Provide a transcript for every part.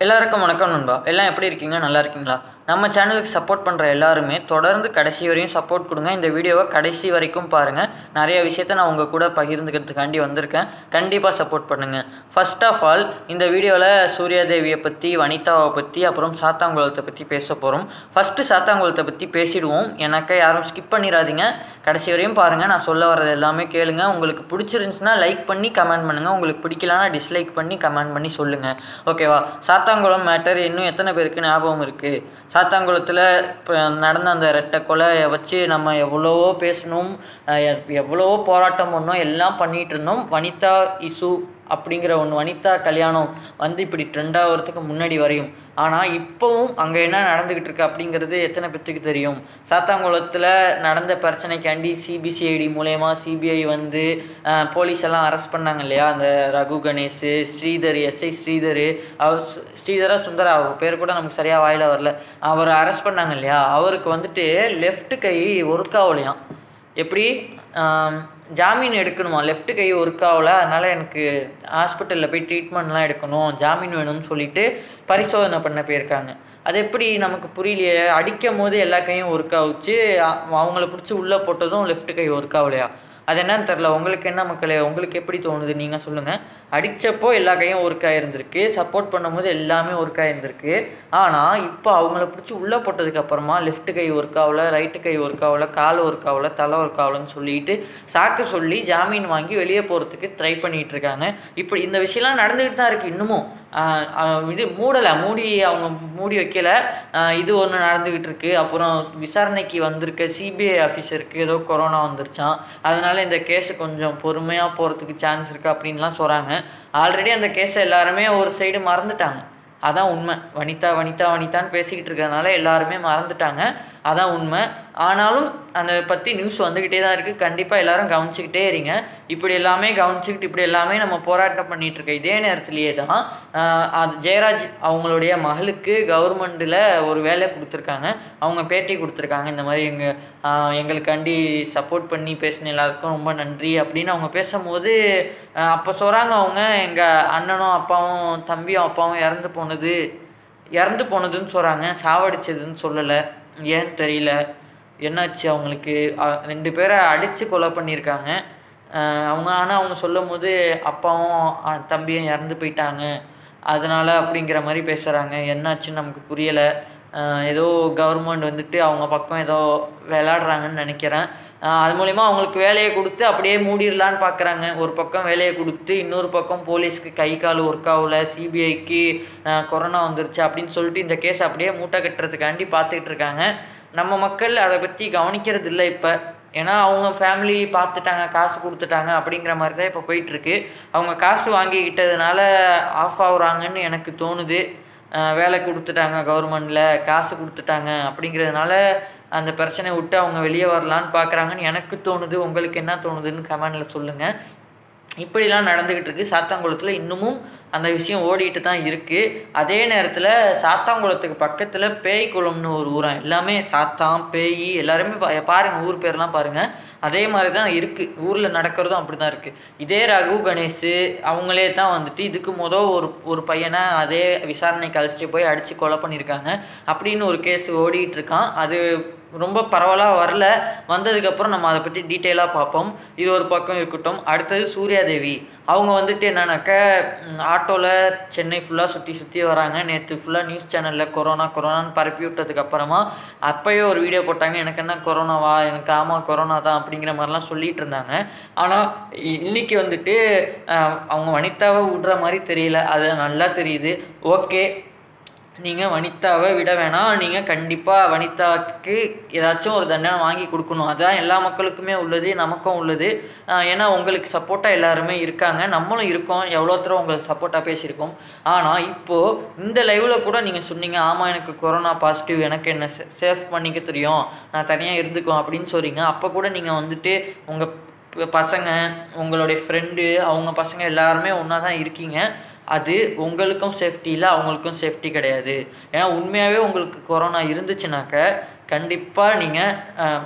எல்லாருக்கும் வணக்கம் நண்பா எல்லாம் எப்படி இருக்கீங்க நல்லா இருக்கீங்களா நம்ம சேனலுக்கு சப்போர்ட் பண்ணுற எல்லாருமே தொடர்ந்து கடைசி வரையும் சப்போர்ட் கொடுங்க இந்த வீடியோவை கடைசி வரைக்கும் பாருங்கள் நிறைய விஷயத்த நான் உங்கள் கூட பகிர்ந்துக்கிறதுக்காண்டி வந்திருக்கேன் கண்டிப்பாக சப்போர்ட் பண்ணுங்கள் ஃபர்ஸ்ட் ஆஃப் ஆல் இந்த வீடியோவில் சூர்யாதேவியை பற்றி வனிதாவை பற்றி அப்புறம் சாத்தாங்குளத்தை பற்றி பேச போகிறோம் ஃபஸ்ட்டு சாத்தாங்குளத்தை பற்றி பேசிடுவோம் எனக்கு யாரும் ஸ்கிப் பண்ணிடாதீங்க கடைசி வரையும் பாருங்கள் நான் சொல்ல வர்றது எல்லாமே கேளுங்க உங்களுக்கு பிடிச்சிருந்துச்சுன்னா லைக் பண்ணி கமெண்ட் பண்ணுங்கள் உங்களுக்கு பிடிக்கலனா டிஸ்லைக் பண்ணி கமெண்ட் பண்ணி சொல்லுங்கள் ஓகேவா சாத்தாங்குளம் மேட்டர் இன்னும் எத்தனை பேருக்கு ஞாபகம் இருக்குது சாத்தாங்குளத்தில் இப்போ நடந்த அந்த ரெட்டை கொலையை வச்சு நம்ம எவ்வளவோ பேசணும் அஹ் எ- எவ்வளவோ போராட்டம் பண்ணோம் எல்லாம் பண்ணிகிட்டு இருந்தோம் வனிதா இசு அப்படிங்கிற ஒன்று வனிதா கல்யாணம் வந்து இப்படி ட்ரெண்ட் ஆகிறதுக்கு முன்னாடி வரையும் ஆனால் இப்போவும் அங்கே என்ன நடந்துக்கிட்டு இருக்கு அப்படிங்கிறது எத்தனை பேத்துக்கு தெரியும் சாத்தாங்குளத்தில் நடந்த பிரச்சனைக்காண்டி சிபிசிஐடி மூலயமா சிபிஐ வந்து அஹ், போலீஸ் எல்லாம் அரெஸ்ட் பண்ணாங்க இல்லையா அந்த ரகு கணேஷ் ஸ்ரீதர் எஸ்ஐ ஸ்ரீதர் அவர் சு- ஸ்ரீதரா சுந்தரா அவர் பேர் கூட நமக்கு சரியாக வாயில வரல அவர் அரெஸ்ட் பண்ணாங்க இல்லையா அவருக்கு வந்துட்டு லெஃப்ட் கை ஒர்க் ஆகலையாம் எப்படி ஆம், ஜாமீன் எடுக்கணுமா லெஃப்ட் கை ஒர்க் ஆகல அதனால் எனக்கு ஹாஸ்பிட்டலில் போய் ட்ரீட்மெண்ட்லாம் எடுக்கணும் ஜாமீன் வேணும்னு சொல்லிட்டு பரிசோதனை பண்ண போயிருக்காங்க அது எப்படி நமக்கு புரியலையே அடிக்கும் போது எல்லா கையும் ஒர்க் ஆகுச்சு அ- அவங்கள பிடிச்சி உள்ளே போட்டதும் லெஃப்ட் கை ஒர்க் ஆகலையா அது என்னன்னு தெரில உங்களுக்கு என்ன மக்களே உங்களுக்கு எப்படி தோணுது நீங்கள் சொல்லுங்கள் அடித்தப்போ எல்லா கையும் ஒர்க் ஆகிருந்திருக்கு சப்போர்ட் பண்ணும்போது எல்லாமே ஒர்க் ஆகிருந்திருக்கு ஆனால் இப்போ அவங்கள பிடிச்சி உள்ளே போட்டதுக்கு அப்புறமா லெஃப்ட் கை ஒர்க் ஆகல ரைட்டு கை ஒர்க் ஆகல கால் ஒர்க் ஆகல தலை ஒர்க் ஆகலன்னு சொல்லிட்டு சாக்கு சொல்லி ஜாமீன் வாங்கி வெளியே போகிறதுக்கு ட்ரை பண்ணிட்டு இருக்காங்க இப்படி இந்த விஷயம்லாம் நடந்துக்கிட்டு தான் இருக்குது இன்னமும் ஆஹ் ஆஹ் இது மூடலை மூடி அவங்க மூடி வைக்கல ஆஹ் இது ஒன்று நடந்துக்கிட்டு இருக்கு அப்புறம் விசாரணைக்கு வந்திருக்க சிபிஐ ஆஃபீஸருக்கு ஏதோ கொரோனா வந்துருச்சான் அதனால இந்த கேஸு கொஞ்சம் பொறுமையாக போகிறதுக்கு சான்ஸ் இருக்குது அப்படின்லாம் சொல்கிறாங்க ஆல்ரெடி அந்த கேஸை எல்லாருமே ஒரு சைடு மறந்துட்டாங்க அதான் உண்மை வனிதா வனிதா வனிதான்னு பேசிக்கிட்டு இருக்கிறதுனால எல்லாருமே மறந்துட்டாங்க அதான் உண்மை ஆனாலும் அதை பற்றி நியூஸ் வந்துக்கிட்டே தான் இருக்குது கண்டிப்பாக எல்லாரும் கவனிச்சுக்கிட்டே இருங்க இப்படி எல்லாமே கவனிச்சுக்கிட்டு இப்படி எல்லாமே நம்ம போராட்டம் பண்ணிட்டு இருக்க இதே நேரத்திலேயே தான் ஆஹ், அது ஜெயராஜ் அவங்களுடைய மகளுக்கு கவர்மெண்ட்டில் ஒரு வேலை கொடுத்துருக்காங்க அவங்க பேட்டி கொடுத்துருக்காங்க இந்த மாதிரி எங்கள் எங்களுக்காண்டி சப்போர்ட் பண்ணி பேசின எல்லாருக்கும் ரொம்ப நன்றி அப்படின்னு அவங்க பேசும்போது அப்போ சொல்கிறாங்க அவங்க எங்கள் அண்ணனும் அப்பாவும் தம்பியும் அப்பாவும் இறந்து போனது இறந்து போனதுன்னு சொல்கிறாங்க சாவடிச்சதுன்னு சொல்லலை ஏன்னு தெரியல என்னாச்சு அவங்களுக்கு அ- ரெண்டு பேரை அடித்து கொலை பண்ணியிருக்காங்க அஹ் அவங்க ஆனால் அவங்க சொல்லும் போது அப்பாவும் அ, தம்பியும் இறந்து போயிட்டாங்க அதனால் அப்படிங்கிற மாதிரி பேசுகிறாங்க என்னாச்சுன்னு நமக்கு புரியலை ஏதோ கவர்மெண்ட் வந்துட்டு அவங்க பக்கம் ஏதோ விளாடுறாங்கன்னு நினைக்கிறேன் அஹ் அது மூலிமா அவங்களுக்கு வேலையை கொடுத்து அப்படியே மூடிடலான்னு பார்க்குறாங்க ஒரு பக்கம் வேலையை கொடுத்து இன்னொரு பக்கம் போலீஸ்க்கு கை கால் ஒர்க் ஆகல சிபிஐக்கு கொரோனா வந்துருச்சு அப்படின்னு சொல்லிட்டு இந்த கேஸ் அப்படியே மூட்டை கட்டுறதுக்காண்டி பார்த்துக்கிட்டு இருக்காங்க நம்ம மக்கள் அதை பற்றி கவனிக்கிறது இல்லை இப்போ ஏன்னா அவங்க ஃபேமிலி பார்த்துட்டாங்க காசு கொடுத்துட்டாங்க அப்படிங்கிற மாதிரி தான் இப்போ போயிட்டுருக்கு அவங்க காசு வாங்கிக்கிட்டதுனால ஆஃப் ஆகுறாங்கன்னு எனக்கு தோணுது அஹ் வேலை கொடுத்துட்டாங்க கவர்மெண்டில் காசு கொடுத்துட்டாங்க அப்படிங்கிறதுனால அந்த பிரச்சனையை விட்டு அவங்க வெளியே வரலான்னு பார்க்குறாங்கன்னு எனக்கு தோணுது உங்களுக்கு என்ன தோணுதுன்னு கமெண்டில் சொல்லுங்கள் இப்படிலாம் நடந்துக்கிட்டு இருக்கு சாத்தாங்குளத்தில் இன்னமும் அந்த விஷயம் ஓடிட்டு தான் இருக்குது அதே நேரத்தில் சாத்தாங்குளத்துக்கு பக்கத்தில் பேய்க்குளம்னு ஒரு ஊரம் எல்லாமே சாத்தான் பேய் எல்லாருமே பா பாருங்கள் ஊர் பேர்லாம் பாருங்கள் அதே மாதிரி தான் இருக்குது ஊரில் நடக்கிறதும் அப்படி தான் இருக்குது இதே ரகு கணேஷ் அவங்களே தான் வந்துட்டு இதுக்கு மொதல் ஒரு ஒரு பையனை அதே விசாரணைக்கு அழைச்சிட்டு போய் அடித்து கொலை பண்ணியிருக்காங்க அப்படின்னு ஒரு கேஸ் ஓடிட்டு இருக்கான் அது ரொம்ப பரவலாக வரல வந்ததுக்கப்புறம் நம்ம அதை பற்றி டீட்டெயிலாக பார்ப்போம் இது ஒரு பக்கம் இருக்கட்டும் அடுத்தது சூர்யாதேவி அவங்க வந்துட்டு என்னன்னாக்க ஆட்டோவில் சென்னை ஃபுல்லாக சுற்றி சுற்றி வராங்க நேற்று ஃபுல்லாக நியூஸ் சேனலில் கொரோனா கொரோனான்னு பரப்பி விட்டதுக்கு அப்புறமா அப்போயே ஒரு வீடியோ போட்டாங்க எனக்கு என்ன கொரோனாவா எனக்கு ஆமாம் கொரோனா தான் அப்படிங்கிற மாதிரிலாம் சொல்லிட்டு இருந்தாங்க ஆனால் இன்னைக்கு வந்துட்டு அஹ், அவங்க வனிதாவை விடுற மாதிரி தெரியல அது நல்லா தெரியுது ஓகே நீங்கள் வனிதாவை விட வேணாம் நீங்கள் கண்டிப்பாக வனிதாவுக்கு ஏதாச்சும் ஒரு தண்டனை வாங்கி கொடுக்கணும் அதுதான் எல்லா மக்களுக்குமே உள்ளது நமக்கும் உள்ளது ஆஹ் ஏன்னா உங்களுக்கு சப்போர்ட்டாக எல்லாருமே இருக்காங்க நம்மளும் இருக்கோம் எவ்வளோ தூரம் உங்களுக்கு சப்போர்ட்டாக பேசியிருக்கோம் ஆனால் இப்போது இந்த லைவில் கூட நீங்கள் சொன்னீங்க ஆமாம் எனக்கு கொரோனா பாசிட்டிவ் எனக்கு என்ன சேஃப் பண்ணிக்க தெரியும் நான் தனியாக இருந்துக்குவேன் அப்படின்னு சொல்கிறீங்க அப்போ கூட நீங்கள் வந்துட்டு உங்கள் பசங்க உங்களுடைய ஃப்ரெண்டு அவங்க பசங்க எல்லாருமே ஒன்றா தான் இருக்கீங்க அது உங்களுக்கும் சேஃப்டி இல்லை அவங்களுக்கும் சேஃப்டி கிடையாது ஏன்னா உண்மையாகவே உங்களுக்கு கொரோனா இருந்துச்சுனாக்க கண்டிப்பாக நீங்கள்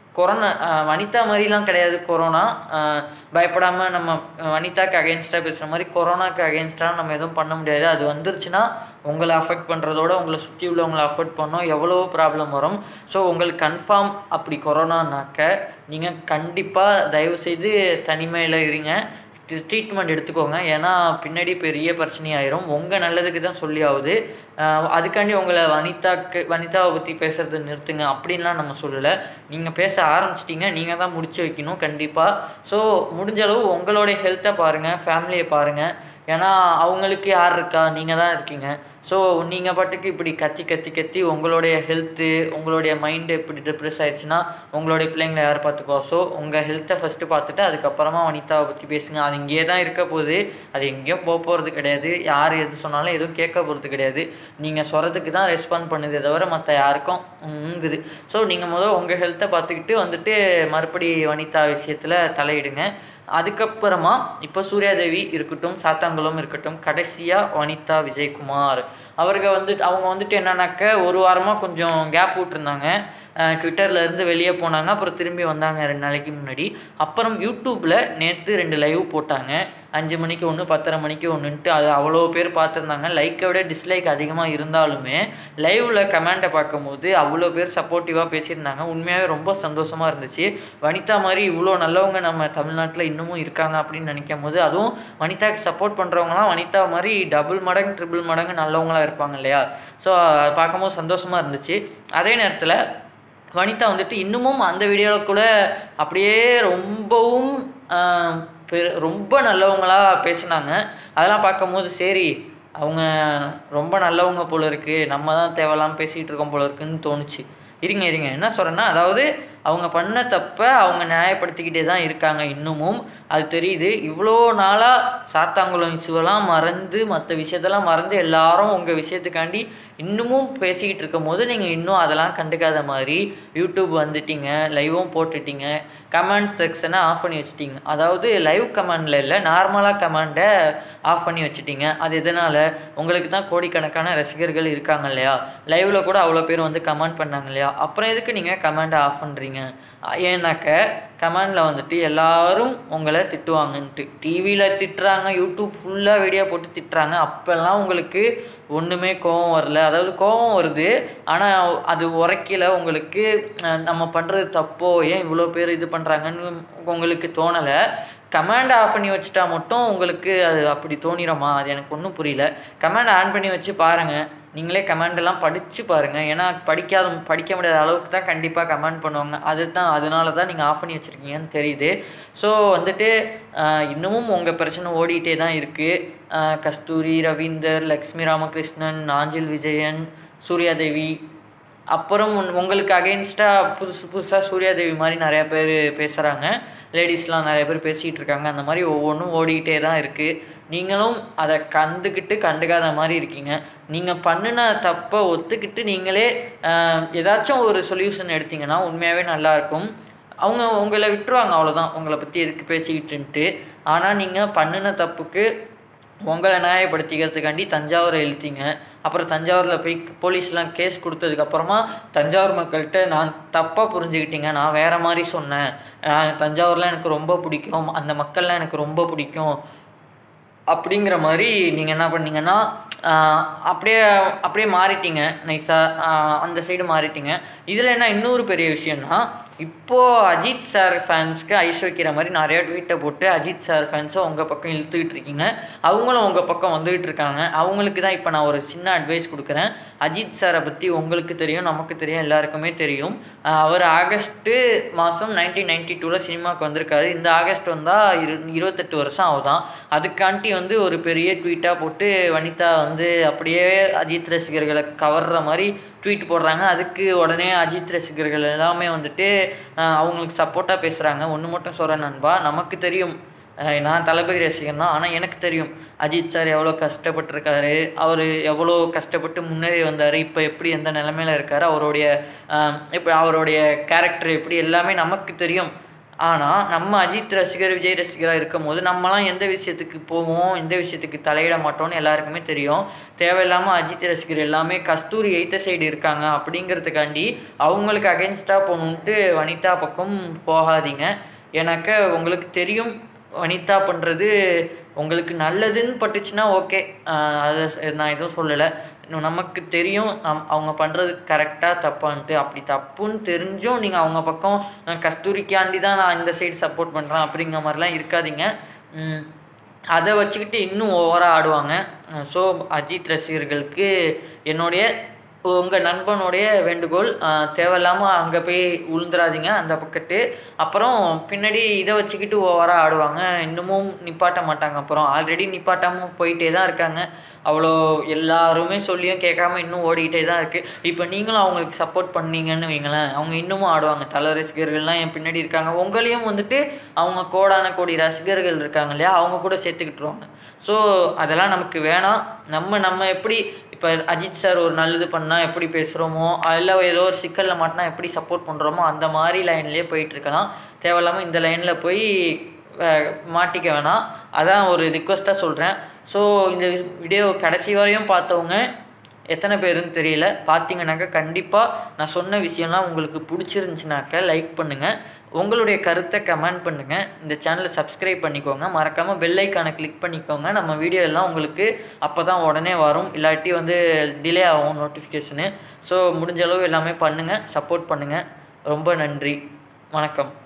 கொரோனா அஹ், வனிதா மாதிரிலாம் கிடையாது கொரோனா பயப்படாமல் நம்ம அஹ், வனிதாக்கு அகேன்ஸ்டாக பேசுகிற மாதிரி கொரோனாக்கு அகேன்ஸ்டாக நம்ம எதுவும் பண்ண முடியாது அது வந்துருச்சுன்னா உங்களை அஃபெக்ட் பண்ணுறதோட உங்களை சுற்றி உள்ளவங்களை அஃபெக்ட் பண்ணோம் எவ்வளோ ப்ராப்ளம் வரும் ஸோ உங்களுக்கு கன்ஃபார்ம் அப்படி கொரோனானாக்க நீங்கள் கண்டிப்பாக தயவுசெய்து தனிமையில் இருங்க ட்ரீட்மெண்ட் எடுத்துக்கோங்க ஏன்னா பின்னாடி பெரிய பிரச்சனையாயிரும் உங்கள் நல்லதுக்கு தான் சொல்லி ஆகுது ஆஹ் அதுக்காண்டி உங்களை வனிதாக்கு வனிதாவை பற்றி பேசுகிறத நிறுத்துங்க அப்படின்லாம் நம்ம சொல்லலை நீங்கள் பேச ஆரம்பிச்சிட்டிங்க நீங்கள் தான் முடிச்சு வைக்கணும் கண்டிப்பாக ஸோ முடிஞ்ச அளவு உங்களுடைய ஹெல்த்தை பாருங்கள் ஃபேமிலியை பாருங்கள் ஏன்னா அவங்களுக்கு யார் இருக்கா நீங்கள் தான் இருக்கீங்க ஸோ நீங்கள் பாட்டுக்கு இப்படி கத்தி கத்தி கத்தி உங்களுடைய ஹெல்த்து உங்களுடைய மைண்டு இப்படி டிப்ரெஸ் ஆயிடுச்சுன்னா உங்களுடைய பிள்ளைங்களை யார் பார்த்துக்கோ ஸோ உங்கள் ஹெல்த்தை ஃபஸ்ட்டு பார்த்துட்டு அதுக்கப்புறமா வனிதாவை பற்றி பேசுங்க அது இங்கேயே தான் இருக்க போகுது அது எங்கேயும் போக போகிறது கிடையாது யார் எது சொன்னாலும் எதுவும் கேட்க போகிறது கிடையாது நீங்கள் சொல்கிறதுக்கு தான் ரெஸ்பாண்ட் பண்ணுதே தவிர மற்ற யாருக்கும் உங்குது ஸோ நீங்கள் முதல் உங்கள் ஹெல்த்தை பார்த்துக்கிட்டு வந்துட்டு மறுபடி வனிதா விஷயத்தில் தலையிடுங்க அதுக்கப்புறமா இப்போ சூர்யாதேவி இருக்கட்டும் சாத்தாங்குளம் இருக்கட்டும் கடைசியாக வனிதா விஜயகுமார் அவருங்க வந்து அவங்க வந்துட்டு என்னன்னாக்க ஒரு வாரமாக கொஞ்சம் கேப் விட்டுருந்தாங்க ட்விட்டரில் இருந்து வெளியே போனாங்க அப்புறம் திரும்பி வந்தாங்க ரெண்டு நாளைக்கு முன்னாடி அப்புறம் யூடியூப்பில் நேற்று ரெண்டு லைவ் போட்டாங்க அஞ்சு மணிக்கு ஒன்று பத்தரை மணிக்கு ஒன்றுன்ட்டு அது அவ்வளோ பேர் பார்த்துருந்தாங்க லைக்கை விட டிஸ்லைக் அதிகமாக இருந்தாலுமே லைவில் கமெண்ட்டை பார்க்கும்போது அவ்வளோ பேர் சப்போர்ட்டிவாக பேசியிருந்தாங்க உண்மையாகவே ரொம்ப சந்தோஷமாக இருந்துச்சு வனிதா மாதிரி இவ்வளோ நல்லவங்க நம்ம தமிழ்நாட்டில் இன்னமும் இருக்காங்க அப்படின்னு நினைக்கும் போது அதுவும் வனிதாக்கு சப்போர்ட் பண்ணுறவங்களாம் வனிதா மாதிரி டபுள் மடங்கு ட்ரிபிள் மடங்கு நல்லவங்களா இருப்பாங்க இல்லையா ஸோ பார்க்கும்போது சந்தோஷமாக இருந்துச்சு அதே நேரத்தில் வனிதா வந்துட்டு இன்னமும் அந்த வீடியோவில் கூட அப்படியே ரொம்பவும் ஆஹ், பெரு ரொம்ப நல்லவங்களா பேசினாங்க அதெல்லாம் பார்க்கும்போது சரி அவங்க ரொம்ப நல்லவங்க போல இருக்குது நம்ம தான் தேவையில்லாமல் பேசிகிட்டு இருக்கோம் போல இருக்குன்னு தோணுச்சு இருங்க இருங்க என்ன சொல்கிறேன்னா அதாவது அவங்க பண்ண தப்பை அவங்க நியாயப்படுத்திக்கிட்டே தான் இருக்காங்க இன்னமும் அது தெரியுது இவ்வளோ நாளாக சாத்தாங்குளம் இசுவெல்லாம் மறந்து மற்ற விஷயத்தெல்லாம் மறந்து எல்லாரும் உங்கள் விஷயத்துக்காண்டி இன்னமும் பேசிக்கிட்டு இருக்கும் போது நீங்கள் இன்னும் அதெல்லாம் கண்டுக்காத மாதிரி யூடியூப் வந்துட்டீங்க லைவும் போட்டுட்டீங்க கமெண்ட் செக்ஷனை ஆஃப் பண்ணி வச்சிட்டீங்க அதாவது லைவ் கமெண்டில் இல்லை நார்மலாக கமெண்டை ஆஃப் பண்ணி வச்சிட்டீங்க அது எதனால் உங்களுக்கு தான் கோடிக்கணக்கான ரசிகர்கள் இருக்காங்க இல்லையா லைவில் கூட அவ்வளோ பேர் வந்து கமெண்ட் பண்ணாங்க இல்லையா அப்புறம் எதுக்கு நீங்கள் கமெண்டை ஆஃப் பண்ணுறீங்க ஏன்னாக்க கமெண்டில் வந்துட்டு எல்லாரும் உங்களை திட்டுவாங்கன்ட்டு டிவியில் திட்டுறாங்க யூடியூப் ஃபுல்லாக வீடியோ போட்டு திட்டுறாங்க அப்போல்லாம் உங்களுக்கு ஒன்றுமே கோவம் வரல அதாவது கோவம் வருது ஆனால் அது உரைக்கல உங்களுக்கு அஹ், நம்ம பண்ணுறது தப்போ ஏன் இவ்வளோ பேர் இது பண்ணுறாங்கன்னு உங்களுக்கு தோணலை கமாண்ட் ஆஃப் பண்ணி வச்சுட்டா மட்டும் உங்களுக்கு அது அப்படி தோணிடுமா அது எனக்கு ஒன்றும் புரியல கமாண்ட் ஆன் பண்ணி வச்சு பாருங்கள் நீங்களே கமெண்ட் எல்லாம் படித்து பாருங்கள் ஏன்னா படிக்காத படிக்க முடியாத அளவுக்கு தான் கண்டிப்பாக கமெண்ட் பண்ணுவாங்க அது தான் அதனால தான் நீங்கள் ஆஃப் பண்ணி வச்சுருக்கீங்கன்னு தெரியுது ஸோ வந்துட்டு ஆஹ், இன்னமும் உங்கள் பிரச்சனை ஓடிட்டே தான் இருக்குது கஸ்தூரி ரவீந்தர் லக்ஷ்மி ராமகிருஷ்ணன் நாஞ்சில் விஜயன் சூர்யாதேவி அப்புறம் உன்- உங்களுக்கு அகெயின்ஸ்டாக புதுசு புதுசாக சூர்யாதேவி மாதிரி நிறையா பேர் பேசுகிறாங்க லேடிஸ்லாம் நிறைய பேர் பேசிகிட்டு இருக்காங்க அந்த மாதிரி ஒவ்வொன்றும் ஓடிக்கிட்டே தான் இருக்குது நீங்களும் அதை கண்டுக்கிட்டு கண்டுக்காத மாதிரி இருக்கீங்க நீங்கள் பண்ணின தப்பை ஒத்துக்கிட்டு நீங்களே ஆஹ், ஏதாச்சும் ஒரு சொல்யூஷன் எடுத்தீங்கன்னா உண்மையாகவே நல்லாயிருக்கும் அவங்க உங்களை விட்டுருவாங்க அவ்வளோதான் உங்களை பற்றி எதுக்கு பேசிக்கிட்டுன்ட்டு ஆனால் நீங்கள் பண்ணின தப்புக்கு உங்களை நியாயப்படுத்திக்கிறதுக்காண்டி தஞ்சாவூரை இழுத்தீங்க அப்புறம் தஞ்சாவூரில் போய் போலீஸ்லாம் கேஸ் கொடுத்ததுக்கப்புறமா தஞ்சாவூர் மக்கள்கிட்ட நான் தப்பாக புரிஞ்சுக்கிட்டீங்க நான் வேறு மாதிரி சொன்னேன் நான் தஞ்சாவூர்லாம் எனக்கு ரொம்ப பிடிக்கும் அந்த மக்கள்லாம் எனக்கு ரொம்ப பிடிக்கும் அப்படிங்கிற மாதிரி நீங்கள் என்ன பண்ணீங்கன்னா ஆஹ், அப்படியே அப்படியே மாறிட்டீங்க நைஸாக அந்த சைடு மாறிட்டீங்க இதில் என்ன இன்னொரு பெரிய விஷயம்னா இப்போது அஜித் சார் ஃபேன்ஸ்க்கு ஐஸ் வைக்கிற மாதிரி நிறைய ட்வீட்டை போட்டு அஜித் சார் ஃபேன்ஸை உங்கள் பக்கம் இழுத்துக்கிட்டு இருக்கீங்க அவங்களும் உங்கள் பக்கம் வந்துகிட்டு இருக்காங்க அவங்களுக்கு தான் இப்போ நான் ஒரு சின்ன அட்வைஸ் கொடுக்குறேன் அஜித் சாரை பற்றி உங்களுக்கு தெரியும் நமக்கு தெரியும் எல்லாருக்குமே தெரியும் ஆஹ், அவர் ஆகஸ்ட்டு மாதம் நைன்டீன் நைன்டி டூவில் சினிமாவுக்கு வந்திருக்காரு இந்த ஆகஸ்ட் வந்தால் இரு இருபத்தெட்டு வருஷம் ஆகுதான் அதுக்காண்டி வந்து ஒரு பெரிய ட்வீட்டாக போட்டு வனிதா வந்து அப்படியே அஜித் ரசிகர்களை கவர்ற மாதிரி ட்வீட் போடுறாங்க அதுக்கு உடனே அஜித் ரசிகர்கள் எல்லாமே வந்துட்டு ஆஹ், அவங்களுக்கு சப்போர்ட்டாக பேசுகிறாங்க ஒன்று மட்டும் சொல்கிறேன் நண்பா நமக்கு தெரியும் ஆஹ், நான் தளபதி ரசிகன் தான் ஆனால் எனக்கு தெரியும் அஜித் சார் எவ்வளோ கஷ்டப்பட்டிருக்காரு அவர் எவ்வளோ கஷ்டப்பட்டு முன்னேறி வந்தார் இப்போ எப்படி எந்த நிலமையில இருக்காரு அவருடைய ஆஹ், இப்போ அவருடைய கேரக்டர் எப்படி எல்லாமே நமக்கு தெரியும் ஆனால் நம்ம அஜித் ரசிகர் விஜய் ரசிகராக இருக்கும் போது நம்மலாம் எந்த விஷயத்துக்கு போவோம் எந்த விஷயத்துக்கு தலையிட மாட்டோம்னு எல்லாருக்குமே தெரியும் தேவையில்லாமல் அஜித் ரசிகர் எல்லாமே கஸ்தூரி எய்த்த சைடு இருக்காங்க அப்படிங்கிறதுக்காண்டி அவங்களுக்கு அகென்ஸ்டாக போகணுன்ட்டு வனிதா பக்கம் போகாதீங்க எனக்கு உங்களுக்கு தெரியும் வனிதா பண்ணுறது உங்களுக்கு நல்லதுன்னு பட்டுச்சுன்னா ஓகே அதை ச- நான் எதுவும் சொல்லலை இன்னும் நமக்கு தெரியும் நம் அவங்க பண்ணுறது கரெக்டாக தப்பான்ட்டு அப்படி தப்புன்னு தெரிஞ்சும் நீங்கள் அவங்க பக்கம் நான் கஸ்தூரிக்காண்டி தான் நான் இந்த சைடு சப்போர்ட் பண்ணுறேன் அப்படிங்கிற மாதிரிலாம் இருக்காதீங்க ம், அதை வச்சுக்கிட்டு இன்னும் ஓவராக ஆடுவாங்க ஸோ அஜித் ரசிகர்களுக்கு என்னுடைய உங்கள் நண்பனுடைய வேண்டுகோள் அஹ், தேவையில்லாமல் அங்கே போய் உளுந்துராதீங்க அந்த பக்கத்து அப்புறம் பின்னாடி இதை வச்சுக்கிட்டு ஓவராக ஆடுவாங்க இன்னமும் நிப்பாட்ட மாட்டாங்க அப்புறம் ஆல்ரெடி நிப்பாட்டாமல் போயிட்டே தான் இருக்காங்க அவ்வளோ எல்லாருமே சொல்லியும் கேட்காம இன்னும் ஓடிக்கிட்டே தான் இருக்குது இப்போ நீங்களும் அவங்களுக்கு சப்போர்ட் பண்ணீங்கன்னு வைங்களேன் அவங்க இன்னமும் ஆடுவாங்க தல ரசிகர்கள்லாம் என் பின்னாடி இருக்காங்க உங்களையும் வந்துட்டு அவங்க கோடான கோடி ரசிகர்கள் இருக்காங்க இல்லையா அவங்க கூட சேர்த்துக்கிட்டுருவாங்க ஸோ அதெல்லாம் நமக்கு வேணாம் நம்ம நம்ம எப்படி இப்போ அஜித் சார் ஒரு நல்லது பண்ணால் எப்படி பேசுகிறோமோ இல்லை ஏதோ ஒரு சிக்கலில் மாட்டினா எப்படி சப்போர்ட் பண்ணுறோமோ அந்த மாதிரி லைன்லேயே போயிட்டுருக்கலாம் தேவையில்லாமல் இந்த லைனில் போய் அஹ், மாட்டிக்க வேணாம் அதான் ஒரு ரிக்வஸ்ட்டாக சொல்கிறேன் ஸோ இந்த வீடியோ கடைசி வரையும் பார்த்தவங்க எத்தனை பேருன்னு தெரியல பார்த்தீங்கன்னாக்கா கண்டிப்பாக நான் சொன்ன விஷயம்லாம் உங்களுக்கு பிடிச்சிருந்துச்சுனாக்கா லைக் பண்ணுங்கள் உங்களுடைய கருத்தை கமெண்ட் பண்ணுங்கள் இந்த சேனலை சப்ஸ்கிரைப் பண்ணிக்கோங்க மறக்காமல் பெல் ஐக்கானை கிளிக் பண்ணிக்கோங்க நம்ம வீடியோ எல்லாம் உங்களுக்கு அப்போ தான் உடனே வரும் இல்லாட்டி வந்து டிலே ஆகும் நோட்டிஃபிகேஷனு ஸோ முடிஞ்ச அளவு எல்லாமே பண்ணுங்கள் சப்போர்ட் பண்ணுங்கள் ரொம்ப நன்றி வணக்கம்